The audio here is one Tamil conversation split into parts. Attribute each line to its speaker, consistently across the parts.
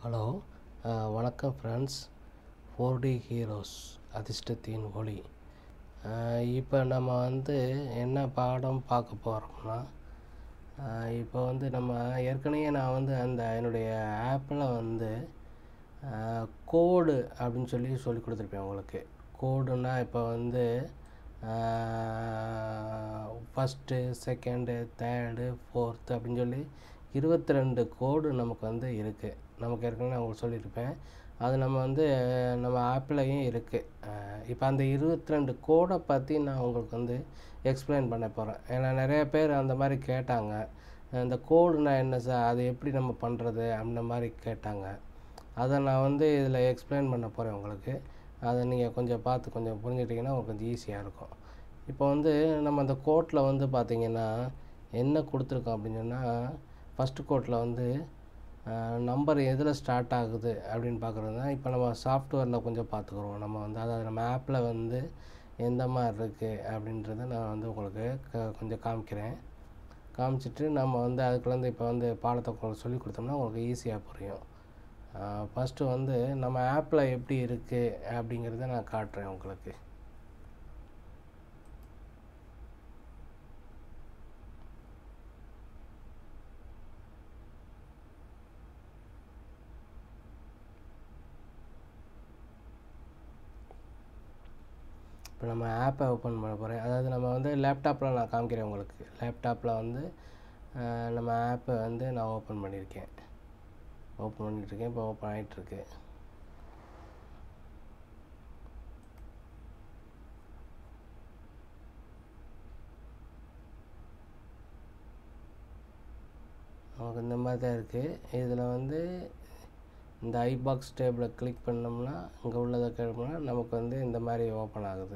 Speaker 1: ஹலோ வணக்கம் ஃப்ரெண்ட்ஸ் ஃபோர் டி ஹீரோஸ் அதிர்ஷ்டத்தின் ஒளி இப்போ நம்ம வந்து என்ன பாடம் பார்க்க போகிறோம்னா இப்போ வந்து நம்ம ஏற்கனவே நான் வந்து அந்த என்னுடைய ஆப்பில் வந்து கோடு அப்படின்னு சொல்லி சொல்லி கொடுத்துருப்பேன் உங்களுக்கு கோடுன்னா இப்போ வந்து ஃபஸ்ட்டு செகண்டு தேர்டு ஃபோர்த்து அப்படின்னு சொல்லி இருபத்தி ரெண்டு கோடு நமக்கு வந்து இருக்குது நமக்கு ஏற்கனவே நான் உங்களுக்கு சொல்லியிருப்பேன் அது நம்ம வந்து நம்ம ஆப்லையும் இருக்குது இப்போ அந்த இருபத்தி ரெண்டு கோடை பற்றி நான் உங்களுக்கு வந்து எக்ஸ்பிளைன் பண்ண போகிறேன் ஏன்னா நிறைய பேர் அந்த மாதிரி கேட்டாங்க இந்த கோடுனா என்ன சார் அது எப்படி நம்ம பண்ணுறது அந்த மாதிரி கேட்டாங்க அதை நான் வந்து இதில் எக்ஸ்பிளைன் பண்ண போகிறேன் உங்களுக்கு அதை நீங்கள் கொஞ்சம் பார்த்து கொஞ்சம் புரிஞ்சுக்கிட்டிங்கன்னா உங்களுக்கு கொஞ்சம் ஈஸியாக இருக்கும் இப்போ வந்து நம்ம அந்த கோட்டில் வந்து பார்த்திங்கன்னா என்ன கொடுத்துருக்கோம் அப்படின்னு சொன்னால் ஃபஸ்ட்டு கோட்டில் வந்து நம்பர் எதில் ஸ்டார்ட் ஆகுது அப்படின்னு பார்க்குறது தான் இப்போ நம்ம சாஃப்ட்வேரில் கொஞ்சம் பார்த்துக்குறோம் நம்ம வந்து அதாவது நம்ம ஆப்பில் வந்து எந்த மாதிரி இருக்குது அப்படின்றத நான் வந்து உங்களுக்கு க கொஞ்சம் காமிக்கிறேன் காமிச்சிட்டு நம்ம வந்து அதுக்குள்ளேருந்து இப்போ வந்து பாடத்தை உங்களுக்கு சொல்லி கொடுத்தோம்னா உங்களுக்கு ஈஸியாக புரியும் ஃபஸ்ட்டு வந்து நம்ம ஆப்பில் எப்படி இருக்குது அப்படிங்கிறத நான் காட்டுறேன் உங்களுக்கு இப்போ நம்ம ஆப்பை ஓப்பன் பண்ண போகிறேன் அதாவது நம்ம வந்து லேப்டாப்பில் நான் காமிக்கிறேன் உங்களுக்கு லேப்டாப்பில் வந்து நம்ம ஆப்பை வந்து நான் ஓப்பன் பண்ணியிருக்கேன் ஓப்பன் பண்ணிகிட்ருக்கேன் இப்போ ஓப்பன் ஆகிட்டுருக்கு நமக்கு இந்த மாதிரி தான் இருக்குது இதில் வந்து இந்த ஐ பாக்ஸ் டேபிளை கிளிக் பண்ணோம்னா இங்கே உள்ளதை கிளிக்னா நமக்கு வந்து இந்த மாதிரி ஓப்பன் ஆகுது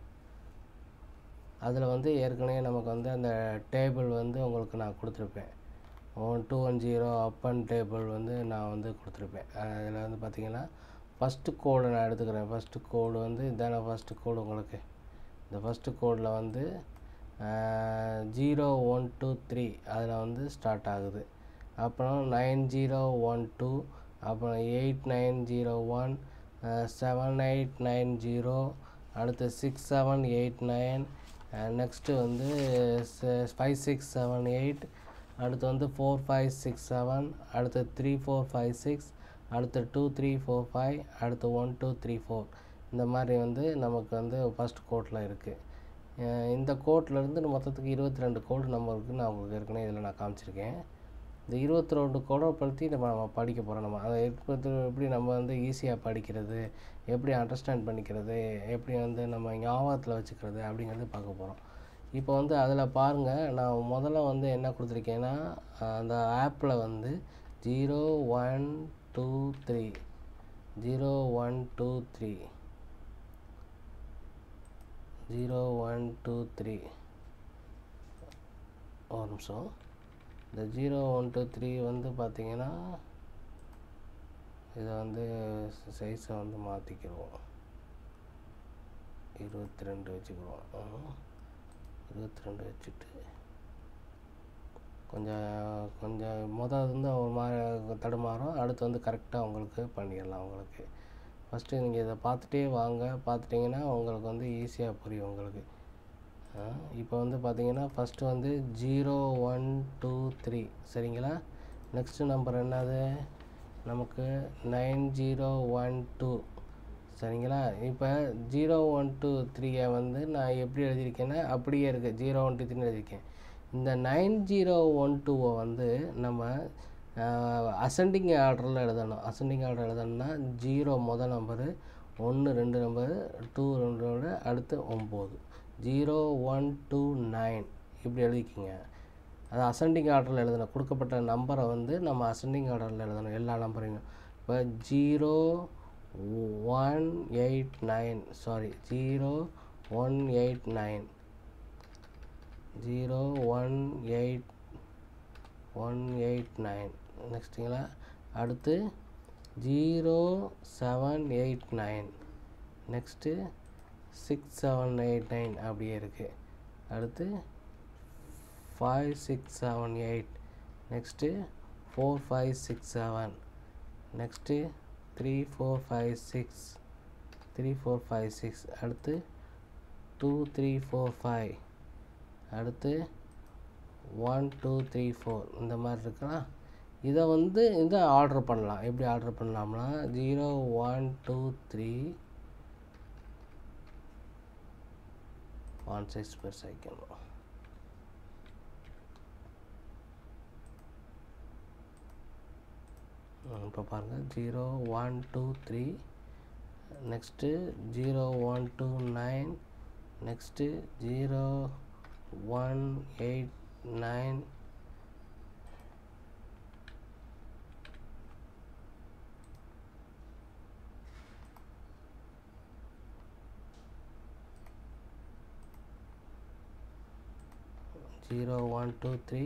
Speaker 1: அதில் வந்து ஏற்கனவே நமக்கு வந்து அந்த டேபிள் வந்து உங்களுக்கு நான் கொடுத்துருப்பேன் one two one zero up and table வந்து நான் வந்து கொடுத்துருப்பேன் அதில் வந்து பார்த்திங்கன்னா ஃபஸ்ட்டு கோடு நான் எடுத்துக்கிறேன் ஃபஸ்ட்டு கோடு வந்து இதான ஃபஸ்ட்டு கோடு உங்களுக்கு இந்த ஃபஸ்ட்டு கோடில் வந்து ஜீரோ ஒன் டூ த்ரீ அதில் வந்து ஸ்டார்ட் ஆகுது அப்புறம் நைன் ஜீரோ ஒன் டூ அப்புறம் eight nine zero one seven eight nine zero அடுத்து six seven eight nine next வந்து ஃபைவ் சிக்ஸ் செவன் எயிட் அடுத்து வந்து ஃபோர் ஃபைவ் சிக்ஸ் செவன் அடுத்து த்ரீ ஃபோர் ஃபைவ் சிக்ஸ் அடுத்து டூ த்ரீ ஃபோர் ஃபைவ் அடுத்து ஒன் டூ த்ரீ ஃபோர் இந்த மாதிரி வந்து நமக்கு வந்து ஃபஸ்ட் கோட்டில் இருக்குது இந்த கோட்லேருந்து மொத்தத்துக்கு இருபத்தி ரெண்டு கோடு நம்பருக்கு நான் உங்களுக்கு ஏற்கனவே இதில் நான் காமிச்சிருக்கேன் இந்த இருபத்தி ரெண்டு கோடை பற்றி நம்ம நம்ம படிக்க போகிறோம் நம்ம அதை எப்படி எப்படி நம்ம வந்து ஈஸியாக படிக்கிறது எப்படி அண்டர்ஸ்டாண்ட் பண்ணிக்கிறது எப்படி வந்து நம்ம ஞாபகத்தில் வச்சுக்கிறது அப்படிங்கிறது பார்க்க போகிறோம் இப்போ வந்து அதில் பாருங்கள் நான் முதல்ல வந்து என்ன கொடுத்துருக்கேன்னா அந்த ஆப்பில் வந்து zero one two three zero one two three zero one two three ஒரு நிமிஷம் இந்த ஜீரோ ஒன் டூ த்ரீ வந்து பார்த்திங்கன்னா இதை வந்து சைஸை வந்து மாற்றிக்கிடுவோம் இருபத்தி ரெண்டு வச்சுக்கிடுவோம் இருபத்தி ரெண்டு வச்சுட்டு கொஞ்சம் கொஞ்சம் மொதல் வந்து ஒரு மாதிரி தடுமாறும் அடுத்து வந்து கரெக்டாக உங்களுக்கு பண்ணிடலாம் உங்களுக்கு ஃபஸ்ட்டு நீங்கள் இதை பார்த்துட்டே வாங்க பார்த்துட்டிங்கன்னா உங்களுக்கு வந்து ஈஸியாக புரியும் உங்களுக்கு இப்போ வந்து பார்த்தீங்கன்னா ஃபஸ்ட்டு வந்து ஜீரோ ஒன் டூ த்ரீ சரிங்களா நெக்ஸ்ட்டு நம்பர் என்னது நமக்கு நைன் ஜீரோ ஒன் டூ சரிங்களா இப்போ ஜீரோ ஒன் டூ த்ரீயை வந்து நான் எப்படி எழுதியிருக்கேன்னா அப்படியே இருக்குது ஜீரோ ஒன் டூ த்ரீன்னு எழுதியிருக்கேன் இந்த நைன் ஜீரோ ஒன் டூவை வந்து நம்ம அசெண்டிங் ஆர்டரில் எழுதணும் அசெண்டிங் ஆர்டர் எழுதணும்னா ஜீரோ மொதல் நம்பரு ஒன்று ரெண்டு நம்பரு டூ ரெண்டு நம்பரு அடுத்து ஒம்பது ஜீரோ ஒன் டூ நைன் இப்படி எழுதிக்கிங்க அது அசெண்டிங் ஆர்டரில் எழுதணும் கொடுக்கப்பட்ட நம்பரை வந்து நம்ம அசெண்டிங் ஆர்டரில் எழுதணும் எல்லா நம்பரையும் இப்போ zero one eight nine sorry zero one eight nine zero one eight one eight nine நெக்ஸ்ட்டுங்களா அடுத்து zero seven eight nine next six seven eight nine அப்படியே இருக்குது அடுத்து five six seven eight next four five six seven next three four five six three four five six அடுத்து டூ த்ரீ ஃபோர் ஃபைவ் அடுத்து ஒன் டூ த்ரீ ஃபோர் இந்த மாதிரி இருக்கலாம் இதை வந்து இதை ஆர்டர் பண்ணலாம் எப்படி ஆர்டர் பண்ணலாம்னா zero one two three one six per second இப்போ பாருங்கள் zero one two three next zero one two nine next zero one eight nine zero one two three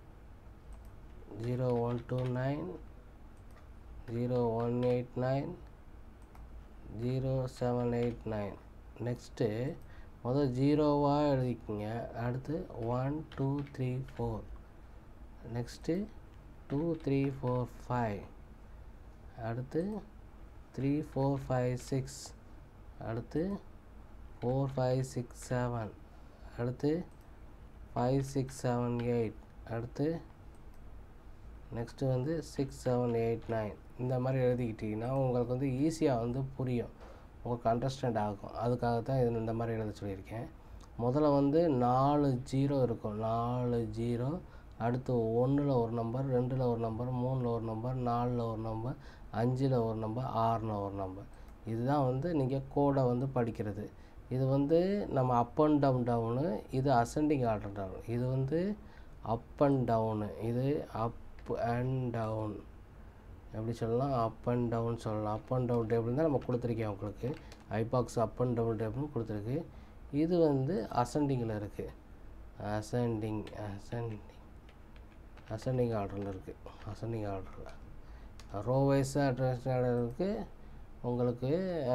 Speaker 1: zero one two nine zero one eight nine zero seven eight nine next முதல் ஜீரோவாக எழுதிக்கிங்க அடுத்து one two three four next two three four five அடுத்து த்ரீ ஃபோர் ஃபைவ் சிக்ஸ் அடுத்து ஃபோர் ஃபைவ் சிக்ஸ் செவன் அடுத்து ஃபைவ் சிக்ஸ் செவன் எயிட் அடுத்து நெக்ஸ்ட்டு வந்து சிக்ஸ் செவன் எயிட் நைன் இந்த மாதிரி எழுதிக்கிட்டிங்கன்னா உங்களுக்கு வந்து ஈஸியாக வந்து புரியும் உங்களுக்கு அண்டர்ஸ்டாண்ட் ஆகும் அதுக்காக தான் இது இந்த மாதிரி எழுத சொல்லியிருக்கேன் முதல்ல வந்து நாலு ஜீரோ இருக்கும் நாலு ஜீரோ அடுத்து ஒன்றில் ஒரு நம்பர் ரெண்டில் ஒரு நம்பர் மூணில் ஒரு நம்பர் நாலில் ஒரு நம்பர் அஞ்சில் ஒரு நம்பர் ஆறில் ஒரு நம்பர் இதுதான் வந்து நீங்கள் கோடை வந்து படிக்கிறது இது வந்து நம்ம அப் அண்ட் டவுன் டவுனு இது அசெண்டிங் ஆர்டர் டவுன் இது வந்து அப் அண்ட் டவுனு இது அப் அண்ட் டவுன் எப்படி சொல்லலாம் அப் அண்ட் டவுன் சொல்லலாம் அப் அண்ட் டவுன் டேபிள் தான் நம்ம கொடுத்துருக்கேன் உங்களுக்கு ஐபாக்ஸ் அப் அண்ட் டவுன் டேபிள்னு கொடுத்துருக்கு இது வந்து அசெண்டிங்கில் இருக்குது அசெண்டிங் அசெண்டிங் அசெண்டிங் ஆர்டரில் இருக்குது அசெண்டிங் ஆர்டரில் ரோ வைஸாக அட்ரஸ் ஆர்டர் இருக்குது உங்களுக்கு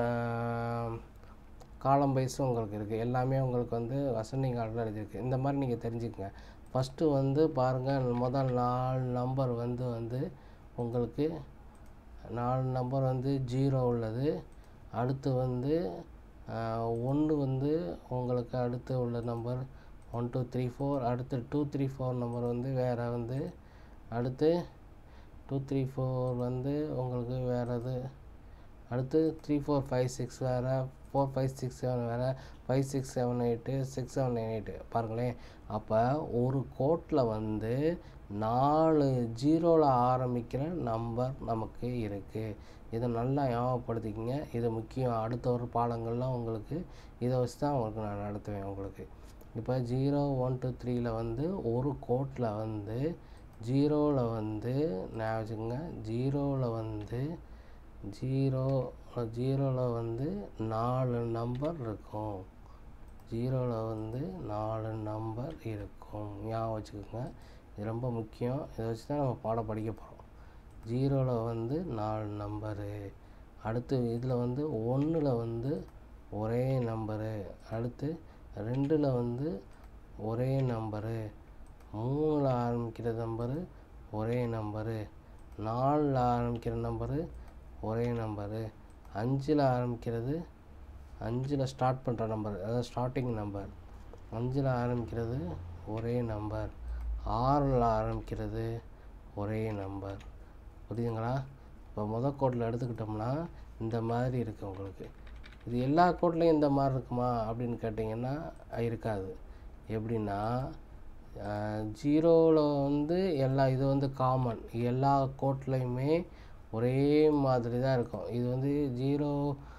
Speaker 1: காலம் வைஸும் உங்களுக்கு இருக்குது எல்லாமே உங்களுக்கு வந்து அசெண்டிங் ஆர்டரில் எழுதியிருக்கு இந்த மாதிரி நீங்கள் தெரிஞ்சுக்கங்க ஃபஸ்ட்டு வந்து பாருங்கள் முதல் நாலு நம்பர் வந்து வந்து உங்களுக்கு நாலு நம்பர் வந்து ஜீரோ உள்ளது அடுத்து வந்து ஒன்று வந்து உங்களுக்கு அடுத்து உள்ள number one two three four அடுத்து டூ த்ரீ ஃபோர் நம்பர் வந்து வேறு வந்து அடுத்து டூ த்ரீ ஃபோர் வந்து உங்களுக்கு வேறு இது அடுத்து த்ரீ ஃபோர் ஃபைவ் சிக்ஸ் வேறு ஃபோர் ஃபைவ் சிக்ஸ் செவன் வேறு five six seven eight six seven nine eight பாருங்களேன் அப்போ ஒரு கோட்டில் வந்து நாலு ஜீரோவில் ஆரம்பிக்கிற நம்பர் நமக்கு இருக்குது இதை நல்லா ஞாபகப்படுத்திக்கிங்க இது முக்கியம் அடுத்த ஒரு பாடங்கள்லாம் உங்களுக்கு இதை வச்சு தான் உங்களுக்கு நான் நடத்துவேன் உங்களுக்கு இப்போ ஜீரோ ஒன் டூ த்ரீயில் வந்து ஒரு கோட்டில் வந்து ஜீரோவில் வந்து நான் வச்சுக்கோங்க ஜீரோவில் வந்து ஜீரோ ஜீரோவில் வந்து நாலு நம்பர் இருக்கும் ஜீரோவில் வந்து நாலு நம்பர் இருக்கும் ஞாபகம் வச்சுக்கோங்க இது ரொம்ப முக்கியம் இதை வச்சு தான் நம்ம பாடம் படிக்க போகிறோம் ஜீரோவில் வந்து நாலு நம்பரு அடுத்து இதில் வந்து ஒன்றில் வந்து ஒரே நம்பரு அடுத்து ரெண்டில் வந்து ஒரே நம்பரு மூணில் ஆரம்பிக்கிற நம்பரு ஒரே நம்பரு நாலில் ஆரம்பிக்கிற நம்பரு ஒரே நம்பரு அஞ்சில் ஆரம்பிக்கிறது அஞ்சில் ஸ்டார்ட் பண்ணுற நம்பர் அதாவது ஸ்டார்டிங் நம்பர் அஞ்சில் ஆரம்பிக்கிறது ஒரே நம்பர் ஆறில் ஆரம்பிக்கிறது ஒரே நம்பர் புரியுதுங்களா இப்போ முதல் கோட்டில் எடுத்துக்கிட்டோம்னா இந்த மாதிரி இருக்குது உங்களுக்கு இது எல்லா கோட்லேயும் இந்த மாதிரி இருக்குமா அப்படின்னு கேட்டிங்கன்னா இருக்காது எப்படின்னா ஜீரோவில் வந்து எல்லா இது வந்து காமன் எல்லா கோட்லேயுமே ஒரே மாதிரி தான் இருக்கும் இது வந்து ஜீரோ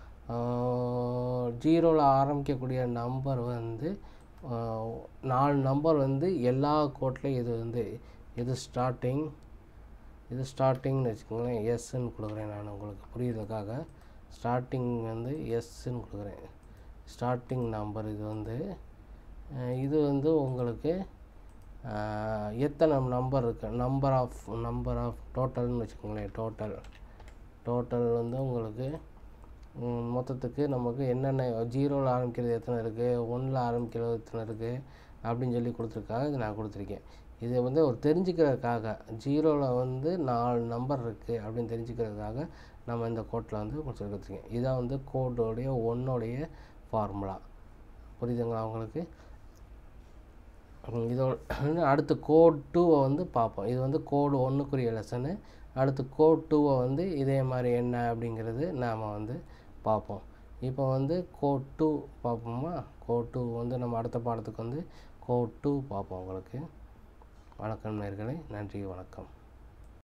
Speaker 1: ஜீரோவில் ஆரம்பிக்கக்கூடிய நம்பர் வந்து நாலு நம்பர் வந்து எல்லா கோட்லேயும் இது வந்து இது ஸ்டார்டிங் இது ஸ்டார்டிங்னு வச்சுக்கோங்களேன் எஸ்ன்னு கொடுக்குறேன் நான் உங்களுக்கு புரியுறதுக்காக ஸ்டார்டிங் வந்து எஸ்ன்னு கொடுக்குறேன் ஸ்டார்டிங் நம்பர் இது வந்து இது வந்து உங்களுக்கு எத்தனை நம்பர் இருக்குது நம்பர் ஆஃப் நம்பர் ஆஃப் டோட்டல்னு வச்சுக்கோங்களேன் டோட்டல் டோட்டல் வந்து உங்களுக்கு மொத்தத்துக்கு நமக்கு என்னென்ன ஜீரோவில் ஆரம்பிக்கிறது எத்தனை இருக்குது ஒன்றில் ஆரம்பிக்கிறது எத்தனை இருக்குது அப்படின்னு சொல்லி கொடுத்துருக்காங்க இது நான் கொடுத்துருக்கேன் இது வந்து ஒரு தெரிஞ்சுக்கிறதுக்காக ஜீரோவில் வந்து நாலு நம்பர் இருக்குது அப்படின்னு தெரிஞ்சுக்கிறதுக்காக நம்ம இந்த கோட்டில் வந்து கொடுத்துருக்கோம் இதான் வந்து கோடோடைய ஒன்னோடைய ஃபார்முலா புரியுதுங்களா உங்களுக்கு இதோட அடுத்து கோட் டூவை வந்து பார்ப்போம் இது வந்து கோடு ஒன்றுக்குரிய லெசனு அடுத்து கோட் டூவை வந்து இதே மாதிரி என்ன அப்படிங்கிறது நாம் வந்து பார்ப்போம் இப்போ வந்து கோட் டூ பார்ப்போமா கோட் டூ வந்து நம்ம அடுத்த பாடத்துக்கு வந்து கோட் டூ பார்ப்போம் உங்களுக்கு வணக்கம் நேர்களே நன்றி வணக்கம்